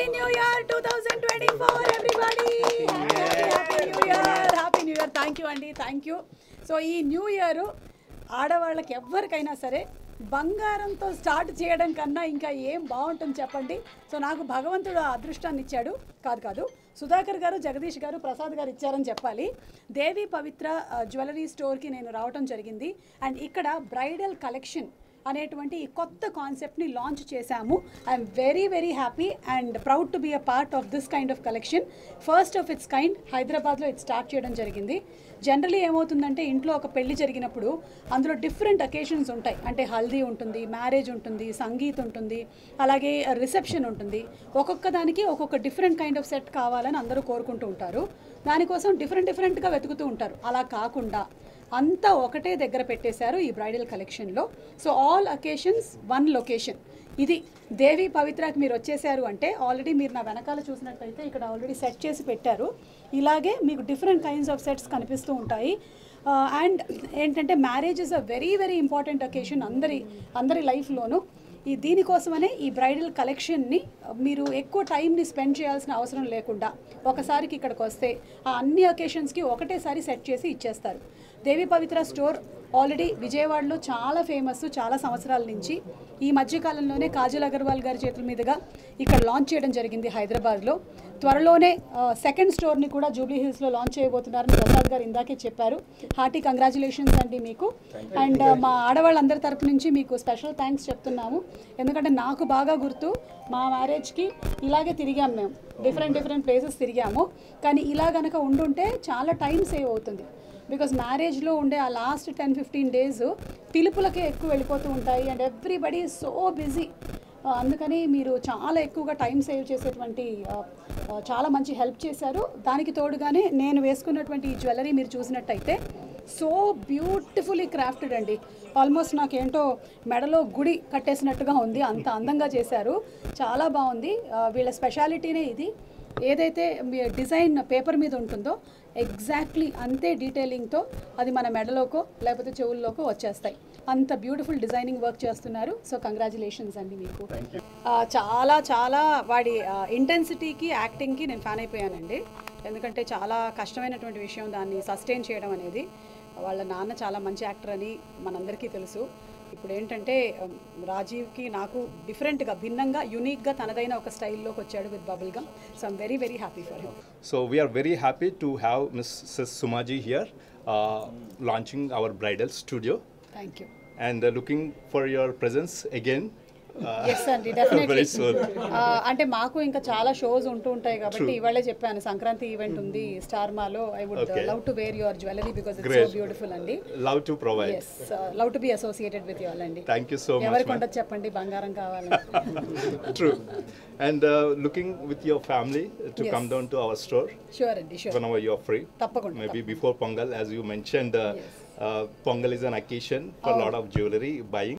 New year two thousand twenty four everybody happy new year happy new year thank you అండి thank you so ఈ new year ఆడవాళ్ళకి ఎవ్వరికైనా సరే బంగారంతో start చేయడం కన్నా ఇంకా ఏం బాగుంటుంది చెప్పండి సో నాకు భగవంతుడు ఆ అదృష్టాన్ని ఇచ్చాడు కాదు కాదు సుధాకర్ గారు జగదీష్ గారు ప్రసాద్ గారు ఇచ్చారని చెప్పాలి దేవి పవిత్ర ఆ, జ్యువెలరీ స్టోర్కి నేను రావటం జరిగింది అండ్ ఇక్కడ బ్రైడల్ కలెక్షన్ అనేటువంటి ఈ కొత్త కాన్సెప్ట్ని లాంచ్ చేశాము I'm very very happy and proud to be a part of this kind of collection first of its kind హైదరాబాద్లో ఇది స్టార్ట్ చేయడం జరిగింది జనరలీ ఏమవుతుందంటే ఇంట్లో ఒక పెళ్లి జరిగినప్పుడు అందులో డిఫరెంట్ అకేషన్స్ ఉంటాయి అంటే హల్దీ ఉంటుంది మ్యారేజ్ ఉంటుంది సంగీత్ ఉంటుంది అలాగే రిసెప్షన్ ఉంటుంది ఒక్కొక్క దానికి ఒక్కొక్క డిఫరెంట్ కైండ్ ఆఫ్ సెట్ కావాలని అందరూ కోరుకుంటూ ఉంటారు దానికోసం డిఫరెంట్ డిఫరెంట్గా వెతుకుతూ ఉంటారు అలా కాకుండా అంతా ఒకటే దగ్గర పెట్టేశారు ఈ బ్రైడల్ కలెక్షన్లో so all occasions one location ఇది దేవి పవిత్రకి మీరు వచ్చేసారు అంటే ఆల్రెడీ మీరు నా వెనకాల చూసినట్టయితే ఇక్కడ ఆల్రెడీ సెట్ చేసి పెట్టారు ఇలాగే మీకు డిఫరెంట్ కైండ్స్ ఆఫ్ సెట్స్ కనిపిస్తూ ఉంటాయి అండ్ ఏంటంటే marriage is a very very important occasion అందరి అందరి లైఫ్లోనూ ఈ దీనికోసమనే ఈ బ్రైడల్ కలెక్షన్ని మీరు ఎక్కువ టైంని స్పెండ్ చేయాల్సిన అవసరం లేకుండా ఒకసారికి ఇక్కడికి వస్తే ఆ అన్ని ఒకేషన్స్కి ఒకటేసారి సెట్ చేసి ఇచ్చేస్తారు దేవి పవిత్ర స్టోర్ ఆల్రెడీ విజయవాడలో చాలా ఫేమస్ చాలా సంవత్సరాల నుంచి ఈ మధ్యకాలంలోనే కాజల్ అగర్వాల్ గారి చేతుల మీదుగా ఇక్కడ లాంచ్ చేయడం జరిగింది హైదరాబాద్లో త్వరలోనే సెకండ్ స్టోర్ని కూడా జూబ్లీ హిల్స్లో లాంచ్ చేయబోతున్నారని ప్రసాద్ గారు ఇందాకే చెప్పారు హార్టీ కంగ్రాచులేషన్స్ అండి మీకు అండ్ మా ఆడవాళ్ళందరి తరపు నుంచి మీకు స్పెషల్ థ్యాంక్స్ చెప్తున్నాము ఎందుకంటే నాకు బాగా గుర్తు మా మ్యారేజ్కి ఇలాగే తిరిగాం మేము డిఫరెంట్ డిఫరెంట్ ప్లేసెస్ తిరిగాము కానీ ఇలా గనక ఉండుంటే చాలా టైం సేవ్ అవుతుంది బికాస్ మ్యారేజ్లో ఉండే ఆ లాస్ట్ టెన్ ఫిఫ్టీన్ డేస్ పిలుపులకే ఎక్కువ వెళ్ళిపోతూ ఉంటాయి అండ్ ఎవ్రీబడి సో బిజీ అందుకని మీరు చాలా ఎక్కువగా టైం సేవ్ చేసేటువంటి ఆ, ఆ, చాలా మంచి హెల్ప్ చేశారు దానికి తోడుగానే నేను వేసుకున్నటువంటి ఈ జ్యువెలరీ మీరు చూసినట్టయితే సో బ్యూటిఫుల్లీ క్రాఫ్టెడ్ అండి ఆల్మోస్ట్ నాకేంటో మెడలో గుడి కట్టేసినట్టుగా ఉంది అంత అందంగా చేశారు చాలా బాగుంది ఆ, వీళ్ళ స్పెషాలిటీనే ఇది ఏదైతే మీ డిజైన్ పేపర్ మీద ఉంటుందో ఎగ్జాక్ట్లీ అంతే డీటెయిలింగ్తో అది మన మెడలోకో లేకపోతే చెవుల్లోకో వచ్చేస్తాయి అంత బ్యూటిఫుల్ డిజైనింగ్ వర్క్ చేస్తున్నారు సో కంగ్రాచులేషన్స్ అండి మీకు ఆ, చాలా చాలా వాడి ఇంటెన్సిటీకి యాక్టింగ్కి నేను ఫ్యాన్ అయిపోయానండి ఎందుకంటే చాలా కష్టమైనటువంటి విషయం దాన్ని సస్టైన్ చేయడం అనేది వాళ్ళ నాన్న చాలా మంచి యాక్టర్ అని మనందరికీ తెలుసు ఇప్పుడు ఏంటంటే ఉమ్, రాజీవ్కి నాకు డిఫరెంట్గా భిన్నంగా యునిక్గా తనదైన ఒక స్టైల్లోకి వచ్చాడు with bubble gum so I'm very very happy for him So we are very happy to have Mrs. Sumaji here uh, launching our bridal studio thank you and uh, looking for your presence again. Uh, yes అండి definitely very soon. అంటే మాకు ఇంకా చాలా shows ఉంటూ ఉంటాయి కాబట్టి ఇవాళే చెప్పాను సంక్రాంతి ఈవెంట్ ఉంది స్టార్ మాలో I would Okay. Love to wear your jewellery because it's so Great. Beautiful అండి Love to provide. Yes love to be associated with you all అండి Thank you so much. ఎవరికి ma'am. ఉండదు చెప్పండి బంగారం కావాలి True. And uh, looking with your family to Yes. come down to our store sure అండి sure whenever you are free. తప్పకుండా Maybe before Pongal, as you mentioned, uh, Yes. uh, Pongal is an occasion for a lot of jewelry buying.